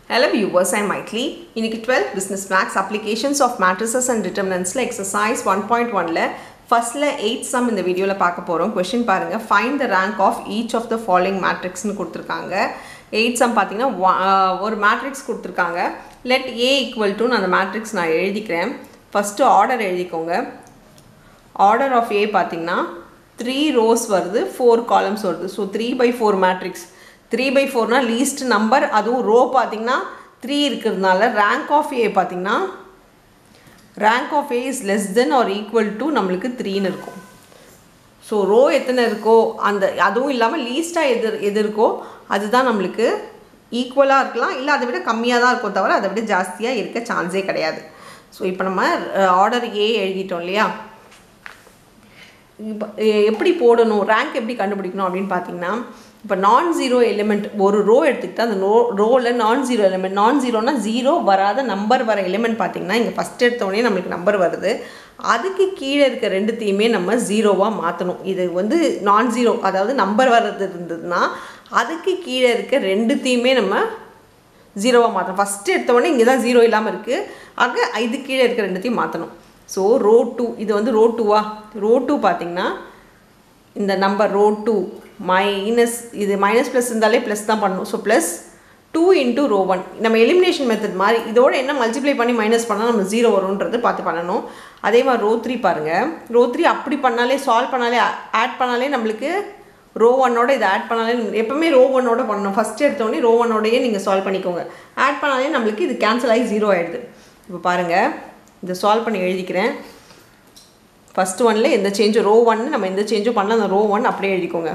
Hello viewers, I'm Maitli. இன்னைக்கு 12 business max applications of matrices and determinantsல exercise 1.1ல ஃபர்ஸ்ட்ல eight some இந்த வீடியோவில் பார்க்க போகிறோம் கொஷின் பாருங்கள் find the rank of each of the following மேட்ரிக்ஸ்னு கொடுத்துருக்காங்க எயிட் சம் பார்த்தீங்கன்னா wa- ஆஹ் ஒரு மேட்ரிக்ஸ் கொடுத்துருக்காங்க லெட் ஏ ஈக்குவல் டு அந்த மேட்ரிக்ஸ் நான் எழுதிக்கிறேன் ஃபஸ்ட்டு ஆர்டர் எழுதிக்கோங்க ஆர்டர் ஆஃப் ஏ பார்த்தீங்கன்னா த்ரீ ரோஸ் வருது ஃபோர் காலம்ஸ் வருது so three by four matrix three by ஃபோர்னா லீஸ்ட் நம்பர் அதுவும் ரோ பார்த்தீங்கன்னா த்ரீ இருக்கிறதுனால ரேங்க் ஆஃப் ஏ பார்த்தீங்கன்னா rank of A is less than or equal to நம்மளுக்கு த்ரீன்னு இருக்கும் ஸோ ரோ எத்தனை இருக்கோ அந்த அதுவும் இல்லாமல் லீஸ்ட்டாக எது எது இருக்கோ அதுதான் நம்மளுக்கு ஈக்குவலாக இருக்கலாம் இல்லை அதை விட கம்மியாக தான் இருக்கும் தவிர அதை விட ஜாஸ்தியாக இருக்க சான்ஸே கிடையாது ஸோ இப்போ நம்ம ஆர்டர் ஏ எழுதிட்டோம் இல்லையா இப்போ எ- எப்படி போடணும் ரேங்க் எப்படி கண்டுபிடிக்கணும் அப்படின்னு பார்த்தீங்கன்னா இப்போ நான் ஜீரோ எலிமெண்ட் ஒரு ரோ எடுத்துக்கிட்டா அந்த ரோ ரோவில் நான் ஜீரோ எலிமெண்ட் நான் ஜீரோனா ஜீரோ வராத நம்பர் வர எலிமெண்ட் பார்த்தீங்கன்னா இங்கே ஃபஸ்ட் எடுத்தோடனே நம்மளுக்கு நம்பர் வருது அதுக்கு கீழே இருக்க ரெண்டுத்தையுமே நம்ம ஜீரோவாக மாற்றணும் இது வந்து நான் ஜீரோ அதாவது நம்பர் வர்றது இருந்ததுன்னா அதுக்கு கீழே இருக்க ரெண்டுத்தையுமே நம்ம ஜீரோவாக மாற்றணும் ஃபஸ்ட்டு எடுத்தோடனே இங்கே தான் ஜீரோ இல்லாமல் இருக்குது ஆக இது கீழே இருக்க ரெண்டுத்தையும் மாற்றணும் ஸோ ரோ டூ இது வந்து ரோ டூவா ரோ டூ பார்த்தீங்கன்னா இந்த நம்பர் ரோ டூ மைனஸ் இது மைனஸ் ப்ளஸ் இருந்தாலே ப்ளஸ் தான் பண்ணணும் so plus two into row one நம்ம எலிமினேஷன் மெத்தட் மாதிரி இதோட என்ன மல்டிப்ளை பண்ணி மைனஸ் பண்ணால் நம்ம ஜீரோ வரும்ன்றது பார்த்து பண்ணணும் அதே மாதிரி ரோ த்ரீ பாருங்கள் ரோ த்ரீ அப்படி பண்ணாலே சால்வ் பண்ணாலே ஆட் பண்ணாலே நம்மளுக்கு ரோ ஒன்னோட இதை ஆட் பண்ணாலே எப்பவுமே ரோ ஒன்னோட பண்ணணும் ஃபஸ்ட் எடுத்தோடனே ரோ ஒன்னோடயே நீங்கள் சால்வ் பண்ணிக்கோங்க ஆட் பண்ணாலே நம்மளுக்கு இது கேன்சல் ஆகி ஜீரோ ஆகிடுது இப்போ பாருங்கள் இதை சால்வ் பண்ணி எழுதிக்கிறேன் ஃபஸ்ட் ஒன்ல எந்த சேஞ்சும் ரோ ஒன்னு நம்ம எந்த சேஞ்சும் பண்ணல அந்த ரோ ஒன் அப்படியே எழுதிக்கோங்க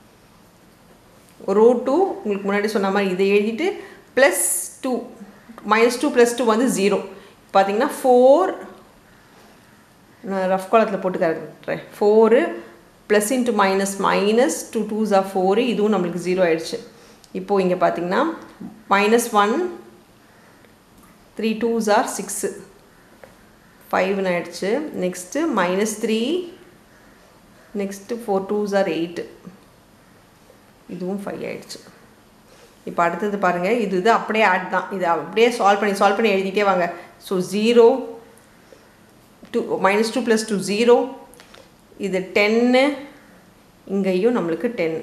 ரோ டூ உங்களுக்கு முன்னாடி சொன்ன மாதிரி இதை எழுதிட்டு plus two minus two plus two வந்து ஜீரோ பார்த்தீங்கன்னா ஃபோர் நான் ரஃப் காலத்தில் போட்டு கரெக்டுறேன் four plus into minus minus two twos are four இதுவும் நம்மளுக்கு ஜீரோ ஆயிடுச்சு இப்போது இங்கே பார்த்தீங்கன்னா minus one three twos are six ஃபைவ்னு ஆயிடுச்சு next minus three next four twos are eight இதுவும் ஃபைவ் ஆயிடுச்சு இப்போ அடுத்தது பாருங்கள் இது இது அப்படியே ஆட் தான் இது அப்படியே சால்வ் பண்ணி சால்வ் பண்ணி எழுதிட்டே வாங்க so zero two minus two plus two zero இது டென்னு இங்கேயும் நம்மளுக்கு டென்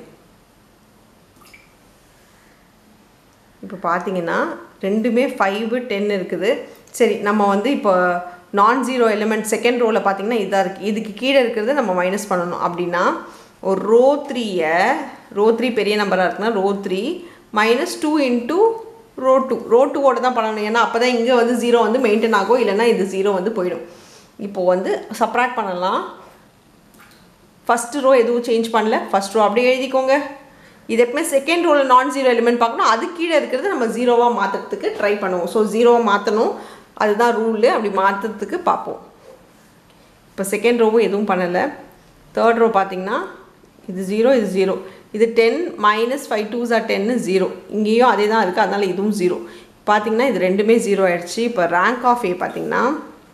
இப்போ பார்த்தீங்கன்னா ரெண்டுமே ஃபைவு டென் இருக்குது சரி நம்ம வந்து இப்போ நான் ஜீரோ எலிமெண்ட் செகண்ட் ரோவில் பார்த்தீங்கன்னா இதாக இருக்குது இதுக்கு கீழே இருக்கிறத நம்ம மைனஸ் பண்ணணும் அப்படின்னா ஒரு ரோ த்ரீயை ரோ த்ரீ பெரிய நம்பராக இருக்குன்னா row three minus two into row two row டூவோட தான் பண்ணணும் ஏன்னா அப்போ தான் இங்கே வந்து ஜீரோ வந்து மெயின்டைன் ஆகும் இல்லைன்னா இது ஜீரோ வந்து போயிடும் இப்போது வந்து சப்ராக்ட் பண்ணலாம் ஃபஸ்ட்டு ரோ எதுவும் சேஞ்ச் பண்ணல ஃபஸ்ட் ரோ அப்படியே எழுதிக்கோங்க இது எப்பவுமே செகண்ட் ரோவில் நான் ஜீரோ எலிமெண்ட் பார்க்கணும் அது கீழே இருக்கிறது நம்ம ஜீரோவாக மாற்றுறதுக்கு ட்ரை பண்ணுவோம் ஸோ ஜீரோவாக மாற்றணும் அதுதான் ரூலு அப்படி மாற்றுறதுக்கு பார்ப்போம் இப்போ செகண்ட் ரோவும் எதுவும் பண்ணலை தேர்ட் ரோ பார்த்தீங்கன்னா இது ஜீரோ இது ஜீரோ இது ten minus five twos are டென்னு ஜீரோ இங்கேயும் அதே தான் இருக்குது அதனால் இதுவும் ஜீரோ பார்த்தீங்கன்னா இது ரெண்டுமே ஜீரோ ஆயிடுச்சு இப்போ ரேங்க் ஆஃப் ஏ பார்த்தீங்கன்னா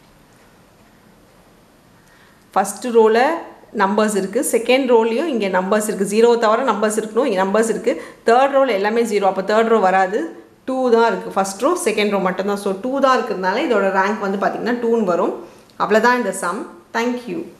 ஃபஸ்ட்டு ரோவில் நம்பர்ஸ் இருக்குது செகண்ட் ரோலையும் இங்கே நம்பர்ஸ் இருக்குது ஜீரோ தவிர நம்பர்ஸ் இருக்கணும் இங்கே நம்பர்ஸ் இருக்குது தேர்ட் ரோவில் எல்லாமே ஜீரோ அப்போ தேர்ட் ரோ வராது டூ தான் இருக்குது ஃபஸ்ட் ரோ செகண்ட் ரோ மட்டும்தான் ஸோ டூ தான் இருக்கிறதுனால இதோட ரேங்க் வந்து பார்த்திங்கன்னா டூன்னு வரும் அவ்வளோதான் இந்த சம் தேங்க்யூ